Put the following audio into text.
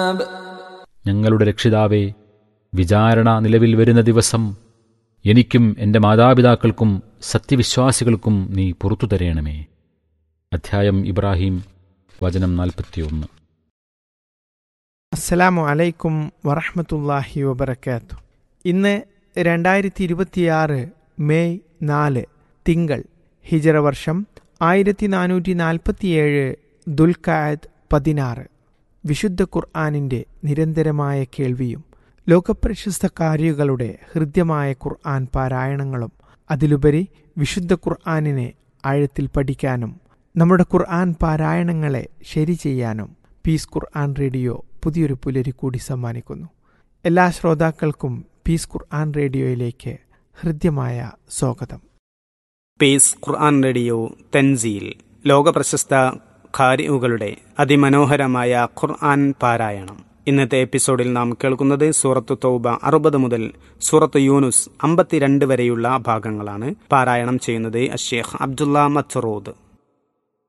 ഞങ്ങളുടെ രക്ഷിതാവേ വിചാരണ നിലവിൽ വരുന്ന ദിവസം എനിക്കും എൻ്റെ മാതാപിതാക്കൾക്കും സത്യവിശ്വാസികൾക്കും നീ പുറത്തു തരേണമേ അധ്യായം ഇബ്രാഹിം വചനം നാൽപ്പത്തിയൊന്ന് അസ്സലാമു അലൈക്കും വറഹമത്തല്ലാഹി വബർക്കാത്തു ഇന്ന് രണ്ടായിരത്തി ഇരുപത്തിയാറ് മെയ് നാല് തിങ്കൾ ഹിജറ വർഷം ആയിരത്തി നാനൂറ്റി നാൽപ്പത്തിയേഴ് ദുൽഖായത് പതിനാറ് വിശുദ്ധ ഖുർആാനിൻ്റെ നിരന്തരമായ കേൾവിയും ലോകപ്രശസ്ത കാര്യങ്ങളുടെ ഹൃദ്യമായ ഖുർആൻ പാരായണങ്ങളും അതിലുപരി വിശുദ്ധ ഖുർആാനിനെ ആഴത്തിൽ പഠിക്കാനും നമ്മുടെ ഖുർആൻ പാരായണങ്ങളെ ശരി ചെയ്യാനും പീസ് ഖുർആൻ റേഡിയോ പുതിയൊരു പുലരി കൂടി സമ്മാനിക്കുന്നു എല്ലാ ശ്രോതാക്കൾക്കും പീസ് ഖുർആൻ റേഡിയോയിലേക്ക് ഹൃദ്യമായ സ്വാഗതം പീസ് ഖുർആൻ റേഡിയോ തൻസീൽ ലോകപ്രശസ്ത ഖാരിഉകളുടെ അതിമനോഹരമായ ഖുർആൻ പാരായണം ഇന്നത്തെ എപ്പിസോഡിൽ നാം കേൾക്കുന്നത് സൂറത്ത് തൗബ അറുപത് മുതൽ സൂറത്ത് യൂനുസ് അമ്പത്തിരണ്ട് വരെയുള്ള ഭാഗങ്ങളാണ് പാരായണം ചെയ്യുന്നത് അഷേഖ് അബ്ദുള്ള മത്റൂദ്